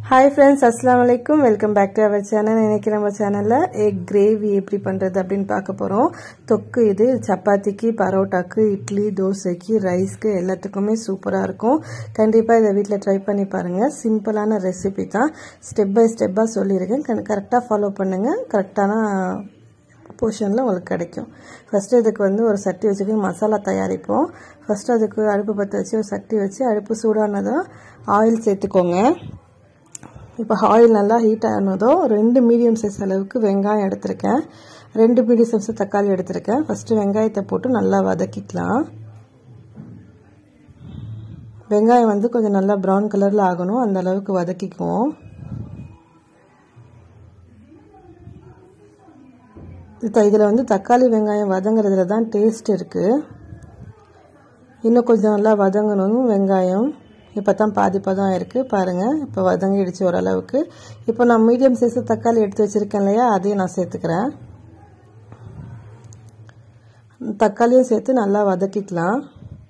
hi friends அஸ்லாம் வலைக்கும் welcome back to our channel இன்னைக்கு நம்ம சேனலில் எக் கிரேவி எப்படி பண்ணுறது அப்படின்னு பார்க்க போகிறோம் தொக்கு இது சப்பாத்திக்கு பரோட்டாக்கு இட்லி தோசைக்கு ரைஸ்க்கு எல்லாத்துக்குமே சூப்பராக இருக்கும் கண்டிப்பாக இதை வீட்டில் ட்ரை பண்ணி பாருங்கள் சிம்பிளான ரெசிபி தான் ஸ்டெப் பை ஸ்டெப்பாக சொல்லியிருக்கேன் கரெக்டாக ஃபாலோ பண்ணுங்கள் கரெக்டான போர்ஷனில் உங்களுக்கு கிடைக்கும் ஃபஸ்ட்டு இதுக்கு வந்து ஒரு சட்டி வச்சுக்கி மசாலா தயாரிப்போம் ஃபஸ்ட்டு அதுக்கு அடுப்பு பற்ற வச்சு ஒரு சட்டி வச்சு அடுப்பு சூடானதும் ஆயில் சேர்த்துக்கோங்க இப்போ ஆயில் நல்லா ஹீட் ஆனதும் ரெண்டு மீடியம் சைஸ் அளவுக்கு வெங்காயம் எடுத்திருக்கேன் ரெண்டு மீடியம் சைஸ் தக்காளி எடுத்திருக்கேன் ஃபஸ்ட்டு வெங்காயத்தை போட்டு நல்லா வதக்கிக்கலாம் வெங்காயம் வந்து கொஞ்சம் நல்லா ப்ரௌன் கலரில் ஆகணும் அந்த அளவுக்கு வதக்கிக்குவோம் இதில் வந்து தக்காளி வெங்காயம் வதங்குறதுல தான் டேஸ்ட் இருக்குது இன்னும் கொஞ்சம் நல்லா வதங்கணும் வெங்காயம் இப்போ தான் பாதி பதம் இருக்குது பாருங்கள் இப்போ வதங்கிடுச்சு ஓரளவுக்கு இப்போ நான் மீடியம் சைஸ் தக்காளி எடுத்து வச்சுருக்கேன் இல்லையா அதையும் நான் சேர்த்துக்கிறேன் தக்காளியும் சேர்த்து நல்லா வதக்கிக்கலாம்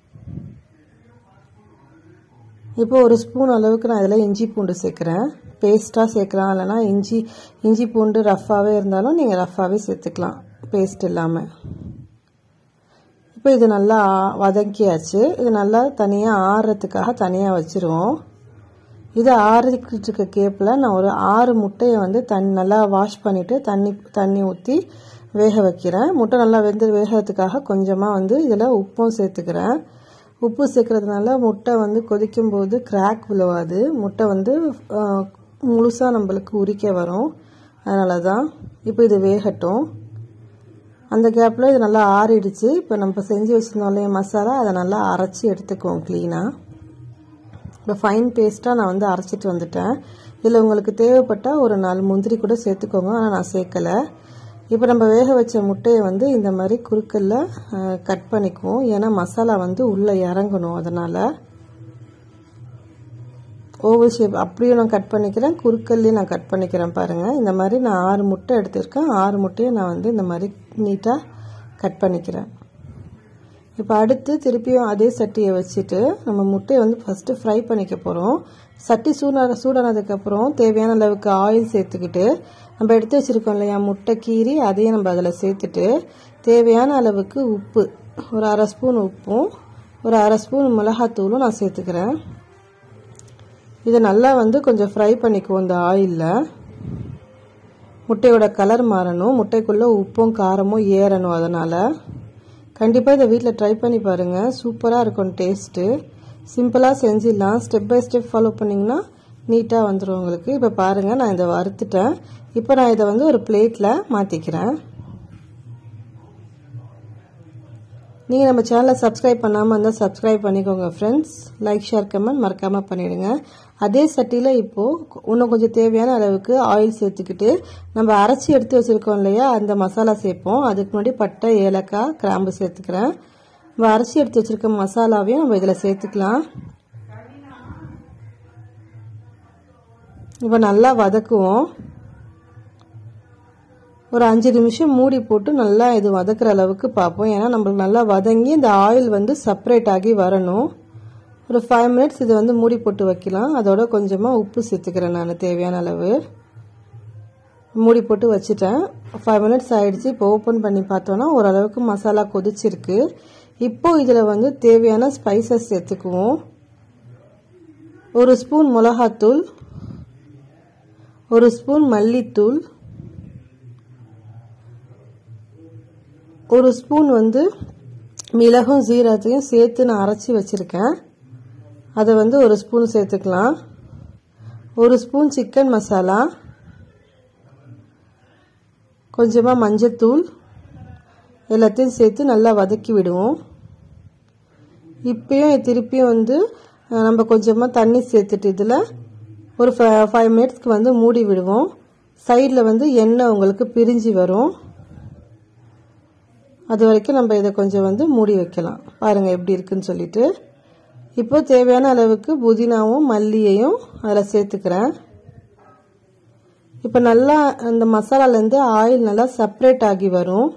இப்போ ஒரு ஸ்பூன் அளவுக்கு நான் இதில் இஞ்சி பூண்டு சேர்க்குறேன் பேஸ்ட்டாக சேர்க்கலாம் இல்லைனா இஞ்சி இஞ்சி பூண்டு ரஃப்பாகவே இருந்தாலும் நீங்கள் ரஃப்பாகவே சேர்த்துக்கலாம் பேஸ்ட் இல்லாமல் இப்போ இது நல்லா வதக்கியாச்சு இது நல்லா தனியாக ஆறுறதுக்காக தனியாக வச்சுருவோம் இது ஆறிக்கிட்டு இருக்க கேப்பில் நான் ஒரு ஆறு முட்டையை வந்து தண்ணி நல்லா வாஷ் பண்ணிவிட்டு தண்ணி தண்ணி ஊற்றி வேக வைக்கிறேன் முட்டை நல்லா வெந்து வேகிறதுக்காக கொஞ்சமாக வந்து இதில் உப்பும் சேர்த்துக்கிறேன் உப்பு சேர்க்கறதுனால முட்டை வந்து கொதிக்கும் போது கிராக் விழுவாது முட்டை வந்து முழுசாக நம்மளுக்கு உரிக்க வரும் அதனால தான் இப்போ இது வேகட்டும் அந்த கேப்பில் இது நல்லா ஆறிடுச்சு இப்போ நம்ம செஞ்சு வச்சுருந்தோம் இல்லையா மசாலா அதை நல்லா அரைச்சி எடுத்துக்குவோம் க்ளீனாக இப்போ ஃபைன் பேஸ்ட்டாக நான் வந்து அரைச்சிட்டு வந்துட்டேன் இதில் உங்களுக்கு தேவைப்பட்டால் ஒரு நாலு முந்திரி கூட சேர்த்துக்கோங்க ஆனால் நான் சேர்க்கலை இப்போ நம்ம வேக வச்ச முட்டையை வந்து இந்த மாதிரி குறுக்கல்ல கட் பண்ணிக்குவோம் ஏன்னா மசாலா வந்து உள்ளே இறங்கணும் அதனால் ஓவல் ஷேப் அப்படியும் நான் கட் பண்ணிக்கிறேன் குறுக்கல்லையும் நான் கட் பண்ணிக்கிறேன் பாருங்கள் இந்த மாதிரி நான் ஆறு முட்டை எடுத்திருக்கேன் ஆறு முட்டையை நான் வந்து இந்த மாதிரி நீட்டாக கட் பண்ணிக்கிறேன் இப்போ அடுத்து திருப்பியும் அதே சட்டியை வச்சுட்டு நம்ம முட்டையை வந்து ஃபஸ்ட்டு ஃப்ரை பண்ணிக்க போகிறோம் சட்டி சூடான சூடானதுக்கப்புறம் தேவையான அளவுக்கு ஆயில் சேர்த்துக்கிட்டு நம்ம எடுத்து வச்சுருக்கோம் இல்லையா முட்டை கீரி அதையும் நம்ம அதில் சேர்த்துட்டு தேவையான அளவுக்கு உப்பு ஒரு அரை ஸ்பூன் உப்பும் ஒரு அரை ஸ்பூன் மிளகாத்தூளும் நான் சேர்த்துக்கிறேன் இதை நல்லா வந்து கொஞ்சம் ஃப்ரை பண்ணிக்குவோம் இந்த ஆயிலில் முட்டையோட கலர் மாறணும் முட்டைக்குள்ளே உப்பும் காரமும் ஏறணும் அதனால் கண்டிப்பாக இதை வீட்டில் ட்ரை பண்ணி பாருங்கள் சூப்பராக இருக்கும் டேஸ்ட்டு சிம்பிளாக செஞ்சிடலாம் ஸ்டெப் பை ஸ்டெப் ஃபாலோ பண்ணிங்கன்னா நீட்டாக வந்துடும் உங்களுக்கு இப்போ பாருங்கள் நான் இதை வறுத்துட்டேன் இப்போ நான் இதை வந்து ஒரு பிளேட்டில் மாற்றிக்கிறேன் நீங்கள் நம்ம சேனலை சப்ஸ்கிரைப் பண்ணாமல் இருந்தால் சப்ஸ்கிரைப் பண்ணிக்கோங்க ஃப்ரெண்ட்ஸ் லைக் ஷேர் கமெண்ட் மறக்காமல் பண்ணிவிடுங்க அதே சட்டியில் இப்போது இன்னும் கொஞ்சம் தேவையான அளவுக்கு ஆயில் சேர்த்துக்கிட்டு நம்ம அரைச்சி எடுத்து வச்சுருக்கோம் இல்லையா அந்த மசாலா சேர்ப்போம் அதுக்கு முன்னாடி பட்டை ஏலக்காய் கிராம்பு சேர்த்துக்கிறேன் நம்ம அரைச்சி எடுத்து வச்சுருக்க மசாலாவையும் நம்ம இதில் சேர்த்துக்கலாம் இப்போ நல்லா வதக்குவோம் ஒரு அஞ்சு நிமிஷம் மூடி போட்டு நல்லா இது வதக்குற அளவுக்கு பார்ப்போம் ஏன்னா நம்மளுக்கு நல்லா வதங்கி இந்த ஆயில் வந்து செப்பரேட் ஆகி வரணும் ஒரு ஃபைவ் மினிட்ஸ் இதை வந்து மூடி போட்டு வைக்கலாம் அதோட கொஞ்சமாக உப்பு சேர்த்துக்கிறேன் நான் தேவையான அளவு மூடி போட்டு வச்சுட்டேன் ஃபைவ் மினிட்ஸ் ஆகிடுச்சு இப்போ ஓப்பன் பண்ணி பார்த்தோன்னா ஓரளவுக்கு மசாலா கொதிச்சிருக்கு இப்போ இதில் வந்து தேவையான ஸ்பைசஸ் சேர்த்துக்குவோம் ஒரு ஸ்பூன் மிளகாத்தூள் ஒரு ஸ்பூன் மல்லித்தூள் ஒரு ஸ்பூன் வந்து மிளகும் ஜீரகத்தையும் சேர்த்து நான் அரைச்சி வச்சுருக்கேன் அதை வந்து ஒரு ஸ்பூன் சேர்த்துக்கலாம் ஒரு ஸ்பூன் சிக்கன் மசாலா கொஞ்சமாக மஞ்சத்தூள் எல்லாத்தையும் சேர்த்து நல்லா வதக்கி விடுவோம் இப்பயும் திருப்பியும் வந்து நம்ம கொஞ்சமாக தண்ணி சேர்த்துட்டு இதில் ஒரு ஃபைவ் மினிட்ஸ்க்கு வந்து மூடி விடுவோம் சைடில் வந்து எண்ணெய் உங்களுக்கு பிரிஞ்சு வரும் அது வரைக்கும் நம்ம இதை கொஞ்சம் வந்து மூடி வைக்கலாம் பாருங்கள் எப்படி இருக்குன்னு சொல்லிட்டு இப்போ தேவையான அளவுக்கு புதினாவும் மல்லியையும் அதில் சேர்த்துக்கிறேன் இப்போ நல்லா அந்த மசாலாலேருந்து ஆயில் நல்லா செப்ரேட் ஆகி வரும்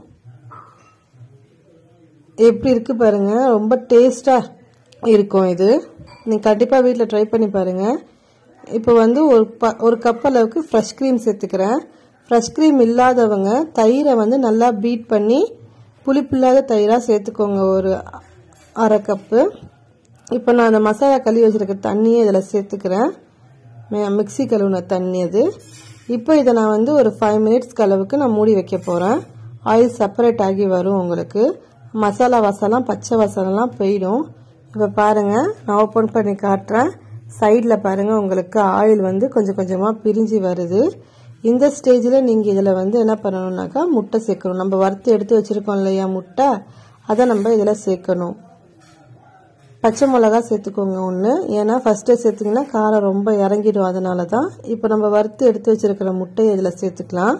எப்படி இருக்குது பாருங்கள் ரொம்ப டேஸ்ட்டாக இருக்கும் இது நீங்கள் கண்டிப்பாக வீட்டில் ட்ரை பண்ணி பாருங்கள் இப்போ வந்து ஒரு ப ஒரு கப் அளவுக்கு ஃப்ரெஷ் க்ரீம் சேர்த்துக்கிறேன் ஃப்ரெஷ் க்ரீம் இல்லாதவங்க தயிரை வந்து நல்லா பீட் பண்ணி புளிப்பில்லாத தயிராக சேர்த்துக்கோங்க ஒரு அரை கப்பு இப்போ நான் அந்த மசாலா கழுவி வச்சுருக்க தண்ணியை இதில் சேர்த்துக்கிறேன் மிக்சி கழுவுன தண்ணி அது இப்போ இதை நான் வந்து ஒரு ஃபைவ் மினிட்ஸ்க்கு அளவுக்கு நான் மூடி வைக்க போகிறேன் ஆயில் செப்பரேட் ஆகி வரும் உங்களுக்கு மசாலா வாசலாம் பச்சை வாசனெலாம் போயிடும் இப்போ பாருங்கள் நான் ஓப்பன் பண்ணி காட்டுறேன் சைடில் பாருங்கள் உங்களுக்கு ஆயில் வந்து கொஞ்சம் கொஞ்சமாக பிரிஞ்சு வருது இந்த ஸ்டேஜில் நீங்கள் இதில் வந்து என்ன பண்ணணும்னாக்கா முட்டை சேர்க்கணும் நம்ம வறுத்து எடுத்து வச்சுருக்கோம் இல்லையா முட்டை அதை நம்ம இதில் சேர்க்கணும் பச்சை மிளகா சேர்த்துக்கோங்க ஒன்று ஏன்னா ஃபஸ்ட்டே சேர்த்திங்கன்னா காரம் ரொம்ப இறங்கிடும் அதனால தான் இப்போ நம்ம வறுத்து எடுத்து வச்சுருக்கிற முட்டையை இதில் சேர்த்துக்கலாம்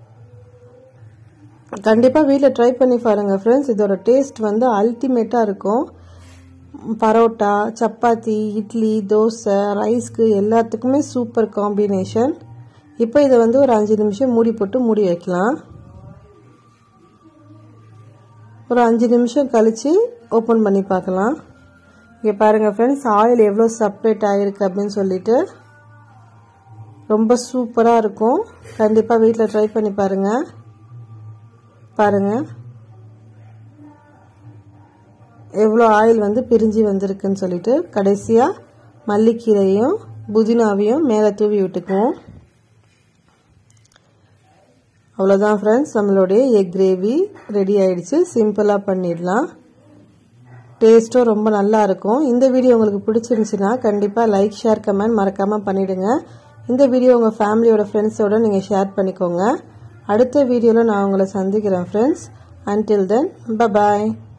கண்டிப்பாக வீட்டில் ட்ரை பண்ணி பாருங்கள் ஃப்ரெண்ட்ஸ் இதோட டேஸ்ட் வந்து அல்டிமேட்டாக இருக்கும் பரோட்டா சப்பாத்தி இட்லி தோசை ரைஸ்க்கு எல்லாத்துக்குமே சூப்பர் காம்பினேஷன் இப்போ இதை வந்து ஒரு அஞ்சு நிமிஷம் மூடி போட்டு மூடி வைக்கலாம் ஒரு அஞ்சு நிமிஷம் கழித்து ஓப்பன் பண்ணி பார்க்கலாம் இங்கே பாருங்கள் ஃப்ரெண்ட்ஸ் ஆயில் எவ்வளோ செப்ரேட் ஆகிருக்கு அப்படின்னு சொல்லிட்டு ரொம்ப சூப்பராக இருக்கும் கண்டிப்பாக வீட்டில் ட்ரை பண்ணி பாருங்கள் பாருங்கள் எவ்வளோ ஆயில் வந்து பிரிஞ்சு வந்திருக்குன்னு சொல்லிட்டு கடைசியாக மல்லிக்கீரையும் புதினாவையும் மேலே தூவி விட்டுக்குவோம் அவ்வளோதான் ஃப்ரெண்ட்ஸ் நம்மளுடைய எக் கிரேவி ரெடி ஆயிடுச்சு சிம்பிளாக பண்ணிடலாம் டேஸ்ட்டும் ரொம்ப நல்லா இருக்கும் இந்த வீடியோ உங்களுக்கு பிடிச்சிருந்துச்சுன்னா கண்டிப்பாக லைக் ஷேர் கமெண்ட் மறக்காமல் பண்ணிவிடுங்க இந்த வீடியோ உங்கள் ஃபேமிலியோட ஃப்ரெண்ட்ஸோட நீங்கள் ஷேர் பண்ணிக்கோங்க அடுத்த வீடியோவில் நான் உங்களை சந்திக்கிறேன் ஃப்ரெண்ட்ஸ் அன்டில் தென் பபாய்